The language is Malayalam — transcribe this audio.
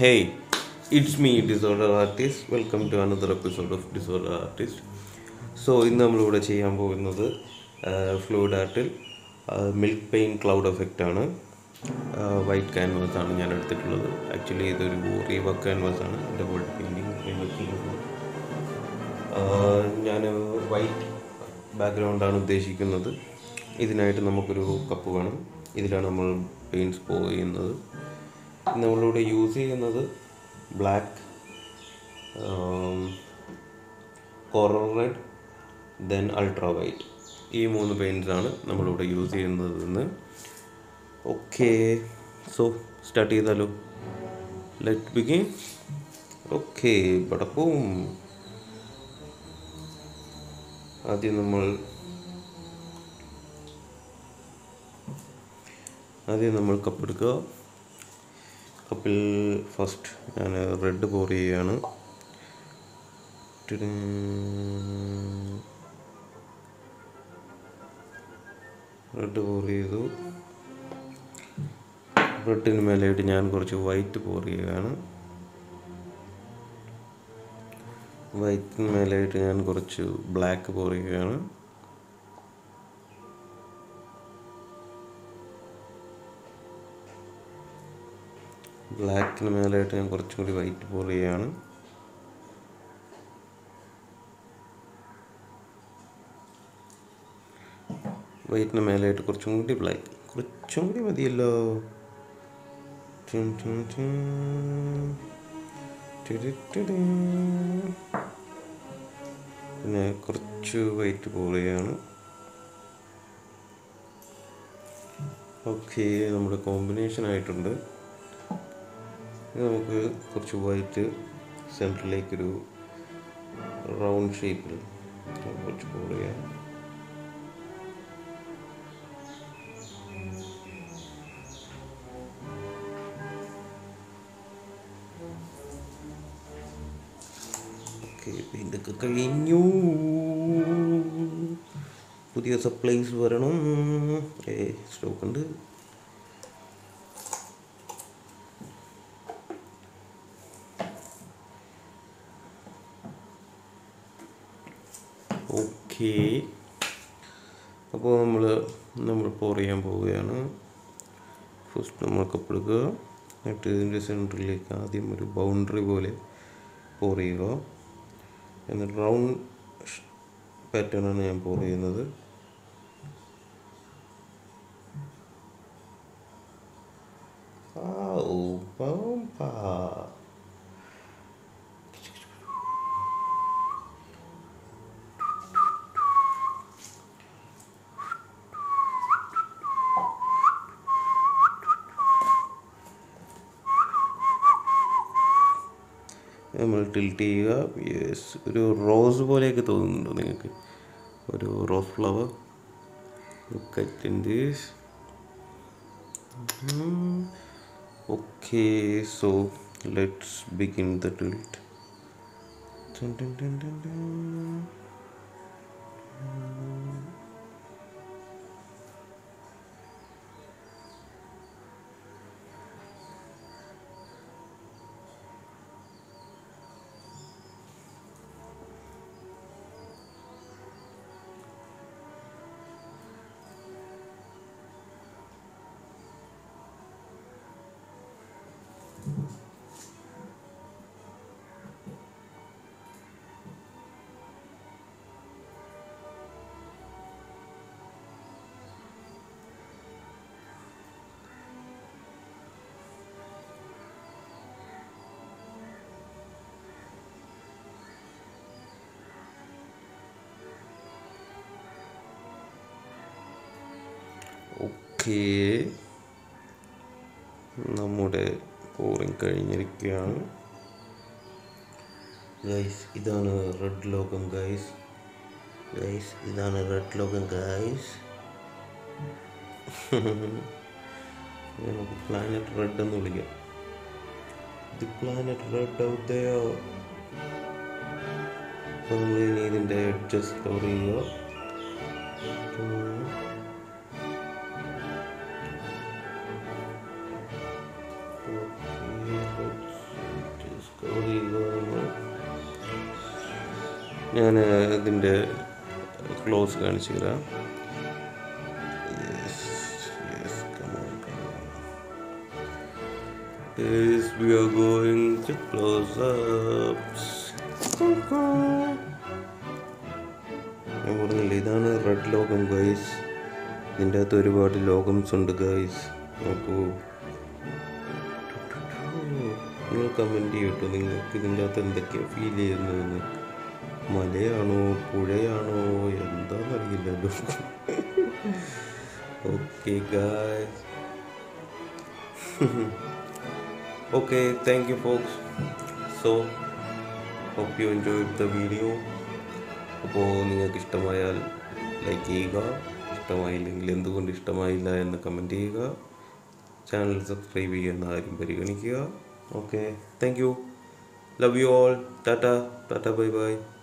Hey, it's me, Disorder Artist. Welcome to another episode of Disorder Artist. So ഇന്ന് നമ്മളിവിടെ ചെയ്യാൻ പോകുന്നത് ഫ്ലൂയിഡ് ആർട്ടിൽ മിൽക്ക് പെയിൻ ക്ലൗഡ് എഫക്റ്റ് ആണ് വൈറ്റ് ക്യാൻവാസ് ആണ് ഞാൻ എടുത്തിട്ടുള്ളത് ആക്ച്വലി ഇതൊരു റീവർക്ക് ക്യാൻവാസ് ആണ് എൻ്റെ ബോൾഡ് പെയിൻറ്റിങ് ഞാൻ വൈറ്റ് ബാക്ക്ഗ്രൗണ്ടാണ് ഉദ്ദേശിക്കുന്നത് ഇതിനായിട്ട് നമുക്കൊരു കപ്പ് വേണം ഇതിലാണ് നമ്മൾ പെയിൻറ്റ്സ് പോവ് ചെയ്യുന്നത് നമ്മളിവിടെ യൂസ് ചെയ്യുന്നത് black coral red then ultra white ഈ മൂന്ന് പെയിൻറ്റ്സ് ആണ് നമ്മളിവിടെ യൂസ് ചെയ്യുന്നതെന്ന് ഓക്കെ സോ സ്റ്റാർട്ട് ചെയ്താലോ ലെറ്റ് ബിഗിൻ ഓക്കെ പടപ്പവും ആദ്യം നമ്മൾ ആദ്യം നമ്മൾ കപ്പ് എടുക്കുക കപ്പിൽ ഫസ്റ്റ് ഞാൻ റെഡ് പോർ ചെയ്യുകയാണ് ടിടിങ്. റെഡ് പോർ ചെയ്തു റെഡിന് മേലെയായിട്ട് ഞാൻ കുറച്ച് വൈറ്റ് പോർ ചെയ്യുകയാണ് വൈറ്റിന് മേലെയായിട്ട് ഞാൻ കുറച്ച് ബ്ലാക്ക് പോർ ചെയ്യുകയാണ് ബ്ലാക്കിന് മേലായിട്ട് ഞാൻ കുറച്ചും കൂടി വൈറ്റ് പോർ ചെയ്യുകയാണ് വൈറ്റിന് മേലായിട്ട് കുറച്ചും കൂടി ബ്ലാക്ക് കുറച്ചും കൂടി മതിയല്ലോ ടിൻ ടിൻ ടിൻ. ടിടി ടിടി. പിന്നെ കുറച്ച് വൈറ്റ് പോർ ചെയ്യാണ് ഓക്കെ നമ്മുടെ കോമ്പിനേഷൻ ആയിട്ടുണ്ട് ഇനി നമുക്ക് കുറച്ച് വൈറ്റ് സെൻറ്ററിലേക്കൊരു റൗണ്ട് ഷേപ്പിൽ കുറച്ച് പോർ ചെയ്യാം ഓക്കെ പെയിൻ്റൊക്കെ കഴിഞ്ഞു പുതിയ സപ്ലൈസ് വരണം ഏ സ്റ്റോക്ക് ഉണ്ട് ഓക്കെ അപ്പോൾ നമ്മൾ നമ്മൾ പോർ ചെയ്യാൻ പോവുകയാണ് ഫസ്റ്റ് നമ്മൾ കപ്പ് എടുക്കുക എന്നിട്ട് ഇതിൻ്റെ സെൻറ്ററിലേക്ക് ആദ്യം ഒരു ബൗണ്ടറി പോലെ പോർ ചെയ്യുക എന്നിട്ട് റൗണ്ട് പാറ്റേൺ ആണ് ഞാൻ പോർ ചെയ്യുന്നത് Au, bomba. നമ്മൾ ടിൽറ്റ് ചെയ്യുക യെസ് ഒരു റോസ് പോലെയൊക്കെ തോന്നുന്നുണ്ടോ നിങ്ങൾക്ക് ഒരു rose flower look at in this okay so let's begin the tilt dun, dun, dun, dun, dun. Okay നമ്മുടെ പോറിങ് കഴിഞ്ഞിരിക്കുകയാണ് ഗൈസ് ഇതാണ് റെഡ് ലോകം ഗൈസ് ഗൈസ് ഇതാണ് റെഡ് ലോകം ഗൈസ് നമുക്ക് പ്ലാനറ്റ് റെഡ് എന്ന് വിളിക്കാം ദി പ്ലാനറ്റ് റെഡ് ഔട്ട് ദയോ അപ്പോൾ നമ്മൾ ഇനി ഇതിൻ്റെ എഡ്ജസ് കവർ ചെയ്യുക ഉം. Okay, let's ഞാൻ ഇതിൻ്റെ ക്ലോസ് കാണിച്ചു തരാം Yes, yes, come on, come on. Yes, we are going to close ups. ഞാൻ പറഞ്ഞില്ലേ ഇതാണ് റെഡ് ലോകം ഗൈസ് ഇതിൻ്റെ അകത്ത് ഒരുപാട് ലോകംസ് ഉണ്ട് ഗൈസ് നോക്കൂ നിങ്ങൾ കമൻറ്റ് ചെയ്യട്ടോ നിങ്ങൾക്ക് ഇതിൻ്റെ അകത്ത് എന്തൊക്കെയാണ് ഫീൽ ചെയ്യുന്നതെന്ന് മലയാണോ പുഴയാണോ എന്താണെന്നറിയില്ലല്ലോ okay guys okay thank you folks so hope you enjoy the video അപ്പോൾ നിങ്ങൾക്ക് ഇഷ്ടമായാൽ ലൈക്ക് ചെയ്യുക ഇഷ്ടമായില്ലെങ്കിൽ എന്തുകൊണ്ട് ഇഷ്ടമായില്ല എന്ന് കമൻറ്റ് ചെയ്യുക ചാനൽ സബ്സ്ക്രൈബ് ചെയ്യുന്ന ആരും പരിഗണിക്കുക okay thank you love you all tata tata bye by